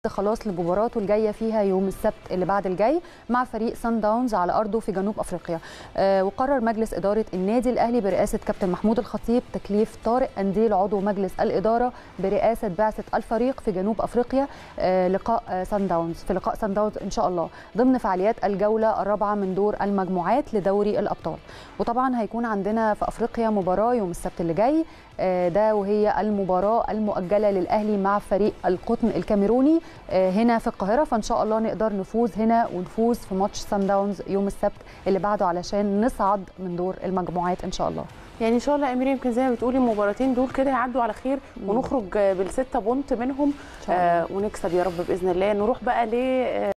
خلاص لمباراته الجايه فيها يوم السبت اللي بعد الجاي مع فريق سان داونز على ارضه في جنوب افريقيا آه وقرر مجلس اداره النادي الاهلي برئاسه كابتن محمود الخطيب تكليف طارق انديل عضو مجلس الاداره برئاسه بعثه الفريق في جنوب افريقيا آه لقاء آه سان داونز في لقاء سان داونز ان شاء الله ضمن فعاليات الجوله الرابعه من دور المجموعات لدوري الابطال وطبعا هيكون عندنا في افريقيا مباراه يوم السبت اللي جاي آه ده وهي المباراه المؤجله للاهلي مع فريق القطن الكاميروني هنا في القاهره فان شاء الله نقدر نفوز هنا ونفوز في ماتش سان داونز يوم السبت اللي بعده علشان نصعد من دور المجموعات ان شاء الله يعني ان شاء الله امير يمكن زي ما بتقولي المباراتين دول كده يعدوا على خير ونخرج بالسته بونت منهم آه ونكسب يا رب باذن الله نروح بقى ل